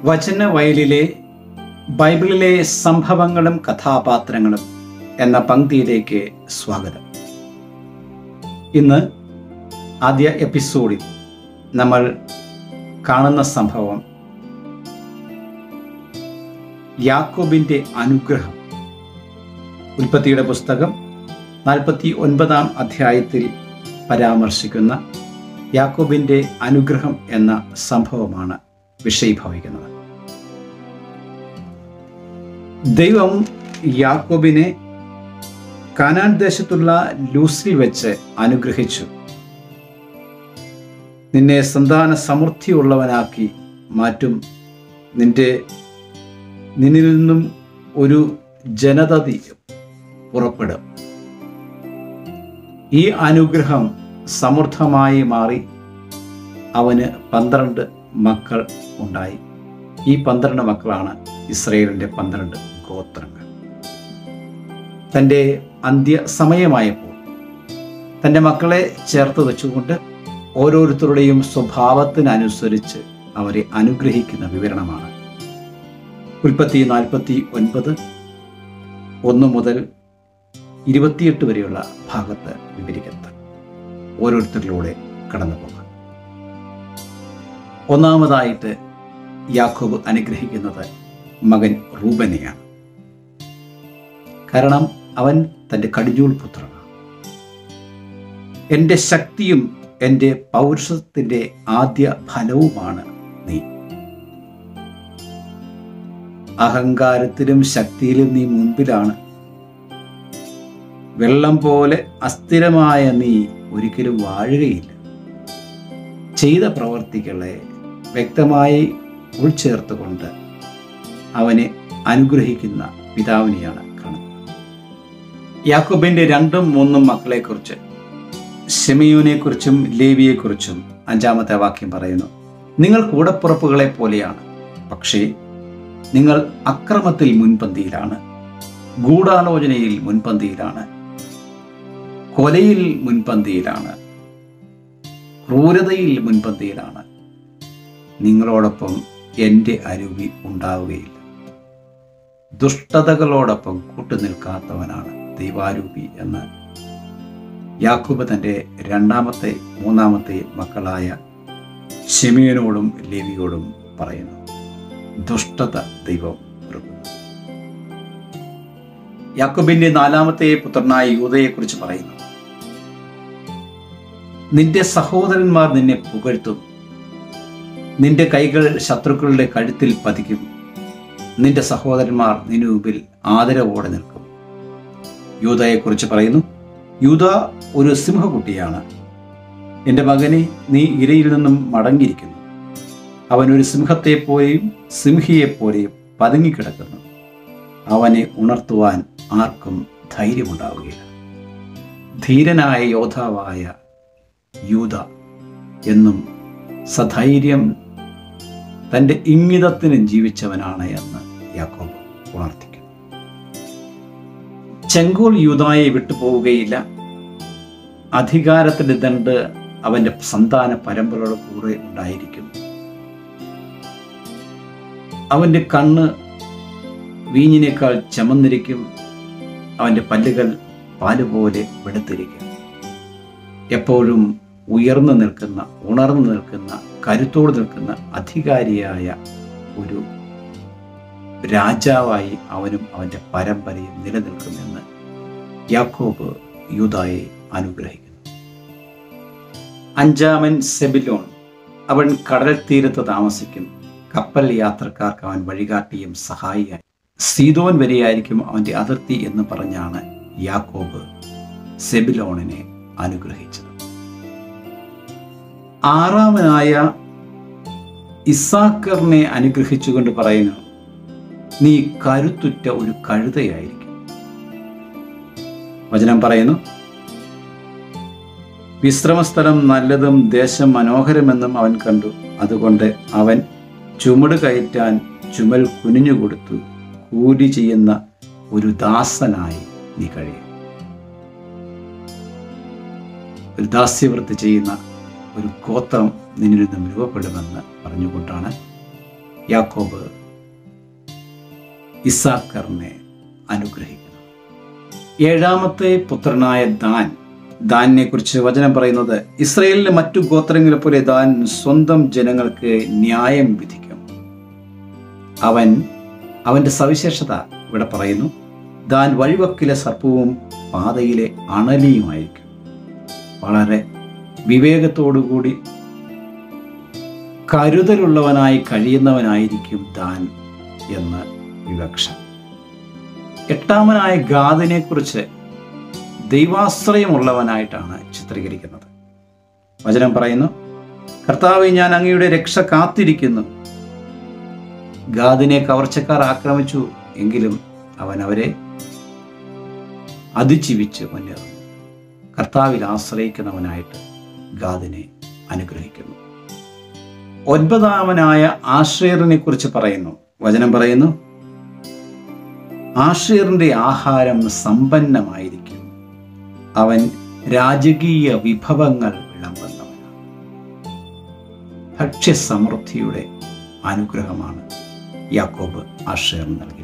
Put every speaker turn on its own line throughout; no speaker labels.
വചന വയലിലെ ബൈബിളിലെ സംഭവങ്ങളും കഥാപാത്രങ്ങളും എന്ന പങ്ക്തിയിലേക്ക് സ്വാഗതം ഇന്ന് ആദ്യ എപ്പിസോഡിൽ നമ്മൾ കാണുന്ന സംഭവം യാക്കോബിന്റെ അനുഗ്രഹം ഉൽപ്പത്തിയുടെ പുസ്തകം നാൽപ്പത്തി ഒൻപതാം അധ്യായത്തിൽ പരാമർശിക്കുന്ന യാക്കോബിന്റെ അനുഗ്രഹം എന്ന സംഭവമാണ് വിഷയീഭവിക്കുന്നത് ദൈവം യാക്കോബിനെ കാനാൻ ദേശത്തുള്ള ലൂസിൽ വെച്ച് അനുഗ്രഹിച്ചു നിന്നെ സന്താന സമൃദ്ധിയുള്ളവനാക്കി മാറ്റും നിന്റെ നിന്നിൽ നിന്നും ഒരു ജനതതി പുറപ്പെടും ഈ അനുഗ്രഹം സമൃദ്ധമായി മാറി അവന് പന്ത്രണ്ട് മക്കൾ ഉണ്ടായി ഈ പന്ത്രണ്ട് മക്കളാണ് ഇസ്രയേലിന്റെ പന്ത്രണ്ട് ഗോത്രങ്ങൾ തൻ്റെ അന്ത്യ സമയമായപ്പോൾ തൻ്റെ മക്കളെ ചേർത്ത് വെച്ചുകൊണ്ട് ഓരോരുത്തരുടെയും സ്വഭാവത്തിനനുസരിച്ച് അവരെ അനുഗ്രഹിക്കുന്ന വിവരണമാണ് ഉൽപ്പത്തി നാൽപ്പത്തി ഒൻപത് ഒന്ന് മുതൽ ഇരുപത്തിയെട്ട് വരെയുള്ള ഭാഗത്ത് വിവരിക്കുന്നത് ഓരോരുത്തരിലൂടെ കടന്നു പോകാം ഒന്നാമതായിട്ട് യാക്കോബ് അനുഗ്രഹിക്കുന്നത് മകൻ റൂബനെയാണ് കാരണം അവൻ തൻ്റെ കടിഞ്ഞൂൽ പുത്രനാണ് എൻ്റെ ശക്തിയും എൻ്റെ പൗരുഷത്തിൻ്റെ ആദ്യ ഫലവുമാണ് നീ അഹങ്കാരത്തിലും ശക്തിയിലും നീ മുൻപിലാണ് വെള്ളം പോലെ അസ്ഥിരമായ നീ ഒരിക്കലും വാഴുകയില്ല ചെയ്ത പ്രവർത്തികളെ വ്യക്തമായി ഉൾച്ചേർത്തുകൊണ്ട് അവനെ അനുഗ്രഹിക്കുന്ന പിതാവിനെയാണ് കാണുന്നത് യാക്കോബിന്റെ രണ്ടും മൂന്നും മക്കളെക്കുറിച്ച് ഷെമിയോനെക്കുറിച്ചും ലേവിയെക്കുറിച്ചും അഞ്ചാമത്തെ വാക്യം പറയുന്നു നിങ്ങൾ കൂടപ്പുറപ്പുകളെ പോലെയാണ് പക്ഷേ നിങ്ങൾ അക്രമത്തിൽ മുൻപന്തിയിലാണ് ഗൂഢാലോചനയിൽ മുൻപന്തിയിലാണ് കൊലയിൽ മുൻപന്തിയിലാണ് ക്രൂരതയിൽ മുൻപന്തിയിലാണ് നിങ്ങളോടൊപ്പം എൻ്റെ അരുവി ഉണ്ടാവുകയില്ല ദുഷ്ടതകളോടൊപ്പം കൂട്ടുനിൽക്കാത്തവനാണ് ദൈവാരൂപി എന്ന് യാക്കൂബ് തൻ്റെ രണ്ടാമത്തെ മൂന്നാമത്തെ മക്കളായ ഷെമിയനോടും ലേവിയോടും പറയുന്നു ദുഷ്ടത ദൈവം വെറുക്കുന്നു യാക്കോബിന്റെ നാലാമത്തെ പുത്രനായ യൂതയെക്കുറിച്ച് പറയുന്നു നിന്റെ സഹോദരന്മാർ നിന്നെ പുകഴ്ത്തും നിന്റെ കൈകൾ ശത്രുക്കളുടെ കഴുത്തിൽ പതിക്കും നിന്റെ സഹോദരന്മാർ നിന്റെ മുമ്പിൽ ആദരവോടെ നിൽക്കും യൂതയെക്കുറിച്ച് പറയുന്നു യൂത ഒരു സിംഹകുട്ടിയാണ് എൻ്റെ മകനെ നീ ഇരയിൽ നിന്നും മടങ്ങിയിരിക്കുന്നു അവൻ ഒരു സിംഹത്തെപ്പോലെയും സിംഹിയെപ്പോലെയും പതുങ്ങിക്കിടക്കുന്നു അവനെ ഉണർത്തുവാൻ ആർക്കും ധൈര്യമുണ്ടാവുകയില്ല ധീരനായ യോദ്ധാവായ യൂത എന്നും സധൈര്യം തൻ്റെ ഇംഗിതത്തിന് ജീവിച്ചവനാണ് എന്ന് യാക്കോബ് ഉണർത്തിക്കുന്നു ചെങ്കോൽ യൂതായെ വിട്ടുപോവുകയില്ല അധികാരത്തിന്റെ ദണ്ട് അവന്റെ സന്താന പരമ്പരയുടെ കൂടെ ഉണ്ടായിരിക്കും അവന്റെ കണ്ണ് വീഞ്ഞിനേക്കാൾ ചമന്നിരിക്കും അവന്റെ പല്ലുകൾ പാലുപോലെ വെളുത്തിരിക്കും എപ്പോഴും ഉയർന്നു നിൽക്കുന്ന ഉണർന്നു നിൽക്കുന്ന കരുത്തോട് നിൽക്കുന്ന അധികാരിയായ ഒരു രാജാവായി അവനും അവന്റെ പരമ്പരയും നിലനിൽക്കുമെന്ന് യാക്കോബ് യൂതായെ അനുഗ്രഹിക്കുന്നു അഞ്ചാമൻ സെബിലോൺ അവൻ കടൽ തീരത്ത് താമസിക്കും കപ്പൽ യാത്രക്കാർക്ക് അവൻ വഴികാട്ടിയും സഹായിയായി സീതോൻ വരെയായിരിക്കും അവന്റെ അതിർത്തി എന്ന് പറഞ്ഞാണ് യാക്കോബ് സെബിലോണിനെ അനുഗ്രഹിച്ചത് ആറാമനായ ഇസാക്കറിനെ അനുഗ്രഹിച്ചുകൊണ്ട് പറയുന്നു നീ കരുത്തുറ്റ ഒരു കഴുതയായിരിക്കും വചനം പറയുന്നു വിശ്രമസ്ഥലം നല്ലതും ദേശം മനോഹരമെന്നും അവൻ കണ്ടു അതുകൊണ്ട് അവൻ ചുമട് കയറ്റാൻ ചുമൽ കുനിഞ്ഞു കൊടുത്തു കൂലി ചെയ്യുന്ന ഒരു ദാസനായി നീ കഴിയും ഒരു ദാസ്യവൃത്തി ചെയ്യുന്ന ഒരു ഗോത്രം നിന്നിൽ നിന്നും രൂപപ്പെടുമെന്ന് പറഞ്ഞുകൊണ്ടാണ് യാക്കോബ് ഇസാക്കറിനെ അനുഗ്രഹിക്കുന്നു ഏഴാമത്തെ പുത്രനായ ദാൻ ദാനിനെ കുറിച്ച് വചനം പറയുന്നത് ഇസ്രയേലിലെ മറ്റു ഗോത്രങ്ങളെ പോലെ ദാൻ സ്വന്തം ജനങ്ങൾക്ക് ന്യായം വിധിക്കും അവൻ അവന്റെ സവിശേഷത ഇവിടെ പറയുന്നു ദാൻ വഴിവക്കിലെ സർപ്പവും പാതയിലെ അണലിയുമായിരിക്കും വളരെ വിവേകത്തോടുകൂടി കരുതലുള്ളവനായി കഴിയുന്നവനായിരിക്കും ദാൻ എന്ന് വിവക്ഷ എട്ടാമനായ ഗാദിനെ കുറിച്ച് ദൈവാശ്രയമുള്ളവനായിട്ടാണ് ചിത്രീകരിക്കുന്നത് വചനം പറയുന്നു കർത്താവ് ഞാൻ അങ്ങയുടെ രക്ഷ കാത്തിരിക്കുന്നു ഗാദിനെ കവർച്ചക്കാർ ആക്രമിച്ചു എങ്കിലും അവൻ അവരെ അതിജീവിച്ച് മുന്നേറുന്നു കർത്താവിൽ ആശ്രയിക്കുന്നവനായിട്ട് ഗാദിനെ അനുഗ്രഹിക്കുന്നു ഒൻപതാമനായ ആശ്രയറിനെ കുറിച്ച് പറയുന്നു വചനം പറയുന്നു ആശ്രയറിന്റെ ആഹാരം സമ്പന്നമായിരിക്കും അവൻ രാജകീയ വിഭവങ്ങൾ വിളമ്പുന്നവനാണ് ഭക്ഷ്യസമൃദ്ധിയുടെ അനുഗ്രഹമാണ് യാക്കോബ് ആശ്രയം നൽകിയിരിക്കുന്നത്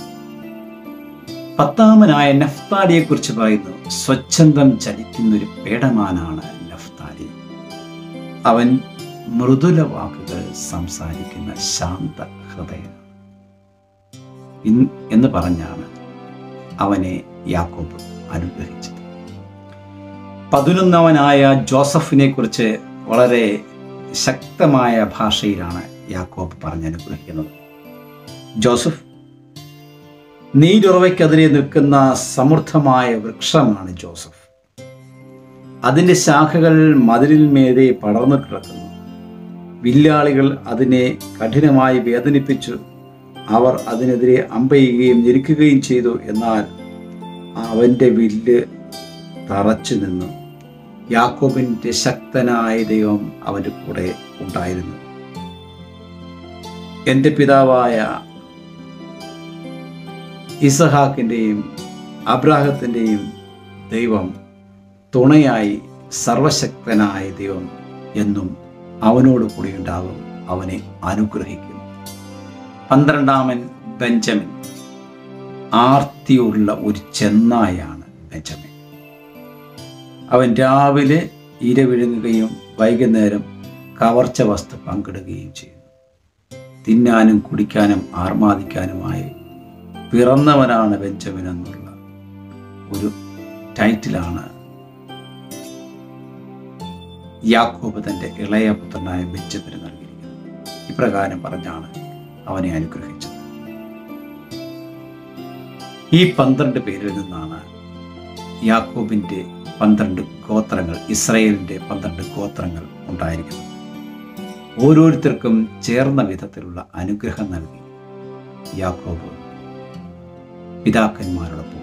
പത്താമനായ നഫ്താലിയെ കുറിച്ച് പറയുന്നു സ്വച്ഛന്തം ചലിക്കുന്ന ഒരു പേടമാനാണ് നഫ്താലി അവൻ മൃദുല വാക്കുകൾ സംസാരിക്കുന്ന ശാന്ത ഹൃദയനാണ് ഇൻ- എന്ന് പറഞ്ഞാണ് അവനെ യാക്കോബ് അനുഗ്രഹിച്ചത് പതിനൊന്നവനായ ജോസഫിനെ കുറിച്ച് വളരെ ശക്തമായ ഭാഷയിലാണ് യാക്കോബ് പറഞ്ഞ് അനുഗ്രഹിക്കുന്നത് ജോസഫ് നീരുറവയ്ക്കെതിരെ നിൽക്കുന്ന സമൃദ്ധമായ വൃക്ഷമാണ് ജോസഫ് അതിൻ്റെ ശാഖകൾ മതിലിന്മേതെ പടർന്നു കിടക്കുന്നു വില്ലാളികൾ അതിനെ കഠിനമായി വേദനിപ്പിച്ചു അവർ അതിനെതിരെ അമ്പയുകയും ഞെരുക്കുകയും ചെയ്തു എന്നാൽ അവൻ്റെ വില്ല് തറച്ചു നിന്നു യാക്കോബിൻ്റെ ശക്തനായ ദൈവം അവൻ്റെ കൂടെ ഉണ്ടായിരുന്നു എൻ്റെ പിതാവായ ഇസഹാക്കിൻ്റെയും അബ്രാഹത്തിൻ്റെയും ദൈവം തുണയായി സർവശക്തനായ ദൈവം എന്നും അവനോട് കൂടി ഉണ്ടാകും അവനെ അനുഗ്രഹിക്കും പന്ത്രണ്ടാമൻ ബെഞ്ചമിൻ ആർത്തിയുള്ള ഒരു ചെന്നായാണ് ബെഞ്ചമിൻ അവൻ രാവിലെ ഇര വിഴുങ്ങുകയും വൈകുന്നേരം കവർച്ച വസ്തു പങ്കിടുകയും ചെയ്യുന്നു തിന്നാനും കുടിക്കാനും ആർമാദിക്കാനുമായി പിറന്നവനാണ് ബെഞ്ചമിൻ എന്നുള്ള ഒരു ടൈറ്റിലാണ് യാക്കോബ് തൻ്റെ ഇളയ പുത്രനായ ബെഞ്ചമിന് നൽകിയിരിക്കുന്നത് ഇപ്രകാരം പറഞ്ഞാണ് അവനെ അനുഗ്രഹിച്ചത് ഈ പന്ത്രണ്ട് പേരിൽ നിന്നാണ് യാക്കോബിൻ്റെ പന്ത്രണ്ട് ഗോത്രങ്ങൾ ഇസ്രയേലിൻ്റെ പന്ത്രണ്ട് ഗോത്രങ്ങൾ ഉണ്ടായിരിക്കുന്നത് ഓരോരുത്തർക്കും ചേർന്ന വിധത്തിലുള്ള അനുഗ്രഹം നൽകി യാക്കോബ് പിതാക്കന്മാരോടൊപ്പം